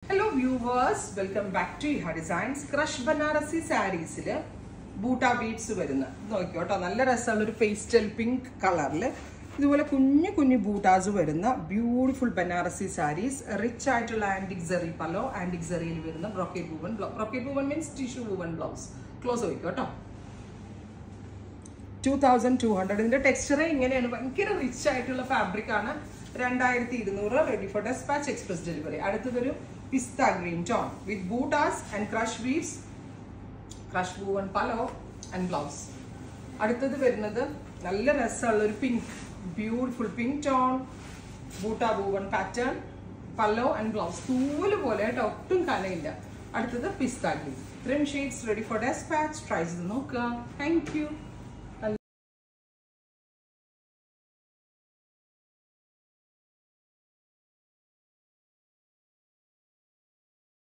hello viewers welcome back to Iha designs crush Banarasi സാരീസിൽ boota beads വരുന്ന നോക്കിക്കോട്ടോ നല്ല രസമുള്ള ഒരു പേസ്റ്റൽ പിങ്ക് കളറിൽ ഇതുപോലെ കുഞ്ഞു കുഞ്ഞു ബൂട്ടാസ് വരുന്ന ബ്യൂട്ടിഫുൾ ബനാറസി സാരീസ് റിച്ച് ആയിട്ടുള്ള ആൻറ്റിക് സെറി പലോ ആൻറ്റിക് സെറിയിൽ വരുന്ന brocade woven brocade woven means tissue woven blouse close നോക്കിക്കോട്ടോ ടു തൗസൻഡ് ടു ഹൺഡ്രഡ് ഇതിന്റെ ടെക്സ്ചർ ഇങ്ങനെയാണ് ഭയങ്കര റിച്ച് ആയിട്ടുള്ള ഫാബ്രിക് ആണ് രണ്ടായിരത്തി ഇരുന്നൂറ് ready for dispatch express delivery അടുത്തതൊരു pista green tone with bootas and crush weaves crush woven pallu and blouse അടുത്തത് വരുന്നത് നല്ല രസമുള്ള ഒരു pink beautiful pink tone boota woven pattern പല്ലോ and blouse തൂല് പോലെ കേട്ടോ ഒട്ടും കനയില്ല അടുത്തത് പിസ്ത ഗ്രീൻ ഇത്രയും shades ready for dispatch try ചെയ്ത് നോക്കുക താങ്ക് യു